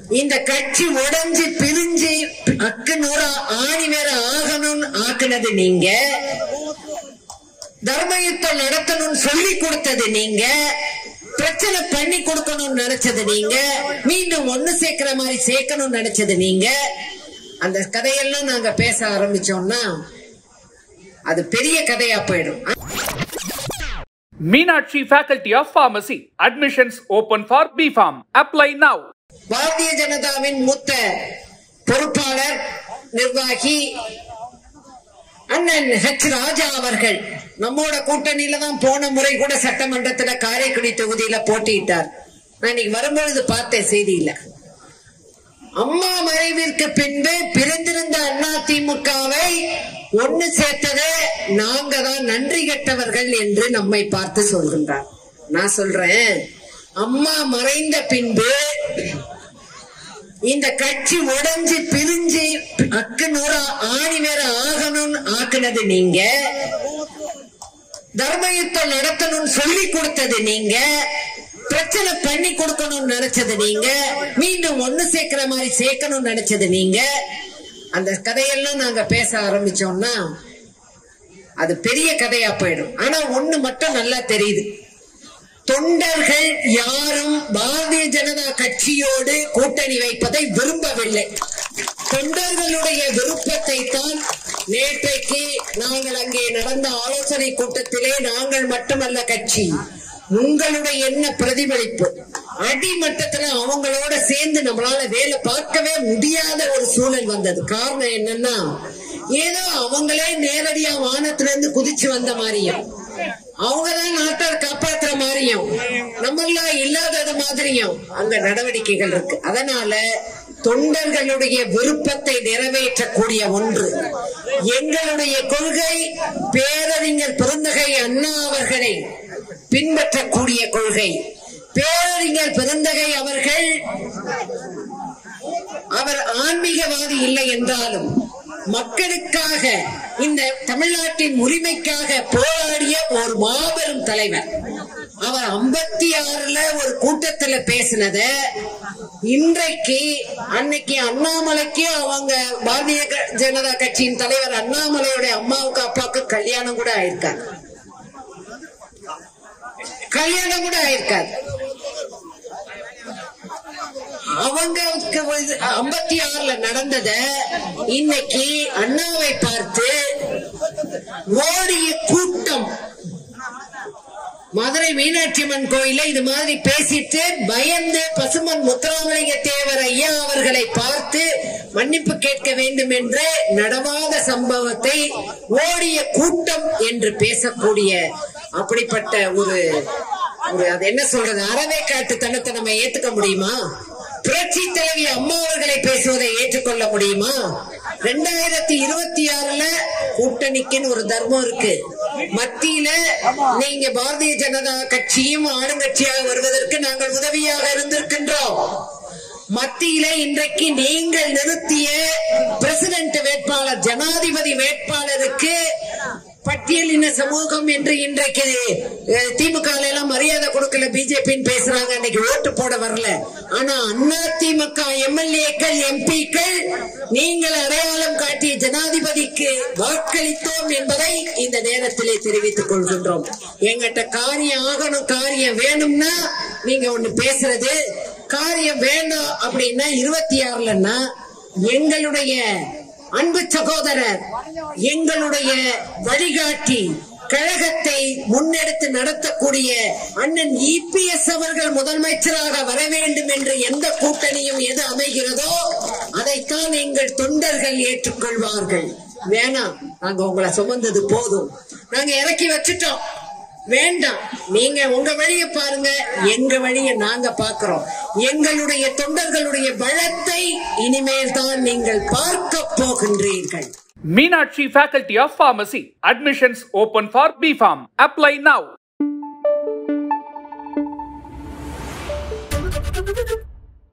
இந்த கட்சி உடைஞ்சு பிரிஞ்சு அக்கு நூறா ஆணி வேற ஆகணும்னு ஆக்குனது நீங்க தர்மயுத்தம் நடத்தணும்னு சொல்லி கொடுத்தது நீங்க பிரச்சனை பண்ணி கொடுக்கணும்னு நினைச்சது நீங்க மீண்டும் ஒண்ணு சேர்க்கிற மாதிரி சேர்க்கணும்னு நினைச்சது நீங்க அந்த கதையெல்லாம் நாங்க பேச ஆரம்பிச்சோம்னா அது பெரிய கதையா போயிடும் Meenakshi Faculty of Pharmacy. Admissions open for BPharm. Apply now. Bharatiya ஜனதாவின் மூத்த பொறுப்பாளர் நிர்வாகி அண்ணன் ஹெச் ராஜா அவர்கள் நம்மோட கூட்டணியில தான் போன முறை கூட சட்டமன்றத்துல காரைக்குடி தொகுதியில போட்டியிட்டார் நான் இன்னைக்கு வரும்பொழுது பார்த்தேன் செய்தியில அம்மா மறைவிற்கு பின்பு பிரிந்திருந்த அண்ணா திமுகவை ஒன்னு சேர்த்தது நாங்க தான் நன்றி கெட்டவர்கள் என்று நம்மை பார்த்து சொல்கின்றார் நான் சொல்றேன் அம்மா மறைந்த பின்பு இந்த கட்சி உடைஞ்சு பிரிஞ்சு அக்கு நூறா ஆணி வேற ஆகணும்னு ஆக்குனது நீங்க தர்மயுத்தம் நடத்தணும்னு சொல்லி கொடுத்தது நீங்க பிரச்சனை பண்ணி கொடுக்கணும்னு நினைச்சது நீங்க மீண்டும் ஒண்ணு சேர்க்கிற மாதிரி சேர்க்கணும்னு நினைச்சது நீங்க அந்த கதையெல்லாம் நாங்க பேச ஆரம்பிச்சோம்னா அது பெரிய கதையா போயிடும் ஆனா ஒண்ணு மட்டும் நல்லா தெரியுது தொண்டர்கள் யாரும் பாரதிய ஜனதா கட்சியோடு கூட்டணி வைப்பதை விரும்பவில்லை தொண்டர்களுடைய விருப்பத்தை தான் நேற்றைக்கு நாங்கள் அங்கே நடந்த ஆலோசனை கூட்டத்திலே நாங்கள் மட்டுமல்ல கட்சி உங்களுடைய என்ன பிரதிபலிப்பு அடிமட்டத்துல அவங்களோட சேர்ந்து நம்மளால வேலை பார்க்கவே முடியாத ஒரு சூழல் வந்தது காரணம் என்னன்னா ஏதோ அவங்களே நேரடியா வானத்துல இருந்து குதிச்சு வந்த மாதிரியும் அவங்கதான் நாட்டை காப்பாத்துற மாதிரியும் நம்மளாம் இல்லாதது மாதிரியும் அங்க நடவடிக்கைகள் இருக்கு அதனால தொண்டர்களுடைய விருப்பத்தை நிறைவேற்றக்கூடிய ஒன்று எங்களுடைய கொள்கை பேரறிஞர் பெருந்தகை அண்ணா அவர்களை பின்பற்றக்கூடிய கொள்கை பேரறிஞர் பெருந்தகை அவர்கள் அவர் ஆன்மீகவாதி இல்லை என்றாலும் மக்களுக்காக இந்த தமிழ்நாட்டின் உரிமைக்காக போராடிய ஒரு மாபெரும் தலைவர் அவர் ஐம்பத்தி ஆறுல ஒரு கூட்டத்துல பேசினத இன்றைக்கு அன்னைக்கு அண்ணாமலைக்கு அவங்க பாரதிய க- ஜனதா கட்சியின் தலைவர் அண்ணாமலையோட அம்மாவுக்கு அப்பாவுக்கு கல்யாணம் கூட ஆயிருக்காரு கல்யாணம் கூட ஆயிருக்காரு அவங்க ஐம்பத்தி ஆறுல நடந்தத இன்னைக்கு அண்ணாவை பார்த்து ஓடிய கூட்டம் மதுரை மீனாட்சி அம்மன் கோயில இது மாதிரி பேசிட்டு பயந்து பசுமன் முத்துராமலிங்க தேவர் ஐயா அவர்களை பார்த்து மன்னிப்பு கேட்க வேண்டும் என்று நடவாத சம்பவத்தை ஓடிய கூட்டம் என்று பேசக்கூடிய அப்படிப்பட்ட ஒரு ஒரு அது என்ன சொல்றது அறவே காட்டுத்தனத்தை நம்ம ஏத்துக்க முடியுமா புரட்சி தலைவி அம்மா அவர்களை பேசுவதை ஏற்றுக்கொள்ள முடியுமா ரெண்டாயிரத்தி இருபத்தி ஆறுல கூட்டணிக்குன்னு ஒரு தர்மம் இருக்கு மத்தியில நீங்க பாரதிய ஜனதா கட்சியும் ஆளுங்கட்சியாக வருவதற்கு நாங்கள் உதவியாக இருந்திருக்கின்றோம் மத்தியில இன்றைக்கு நீங்கள் நிறுத்திய பிரசிடென்ட் வேட்பாளர் ஜனாதிபதி வேட்பாளருக்கு பட்டியலின சமூகம் என்று இன்றைக்கு அஹ், திமுக ல எல்லாம் மரியாதை கொடுக்கல பிஜேபின்னு பேசுறாங்க இன்னைக்கு ஓட்டு போட வரல ஆனா அண்ணா திமுக எம்எல்ஏக்கள் எம்பிக்கள் நீங்கள் அடையாளம் காட்டிய ஜனாதிபதிக்கு வாக்களித்தோம் என்பதை இந்த நேரத்திலே தெரிவித்துக் கொள்கின்றோம் எங்கிட்ட காரியம் ஆகணும் காரியம் வேணும்னா நீங்க ஒண்ணு பேசுறது காரியம் வேண்டாம் அப்படின்னா இருபத்தி ஆறுலன்னா எங்களுடைய அன்பு சகோதரர் எங்களுடைய வழிகாட்டி கழகத்தை முன்னெடுத்து நடத்தக்கூடிய அண்ணன் இபிஎஸ் அவர்கள் முதலமைச்சராக வர வேண்டும் என்று எந்த கூட்டணியும் எது அமைகிறதோ அதைத்தான் எங்கள் தொண்டர்கள் ஏற்றுக்கொள்வார்கள் வேணாம் நாங்க உங்களை சுமந்தது போதும் நாங்க இறக்கி வச்சுட்டோம் வேண்டாம் நீங்க உங்க வழிய பாருங்க எங்க வழிய நாங்க பாக்குறோம் எங்களுடைய தொண்டர்களுடைய பலத்தை இனிமேல் தான் நீங்கள் பார்க்க போகின்றீர்கள் Meenakshi Faculty of Pharmacy. Admissions open for BPharm. Apply now.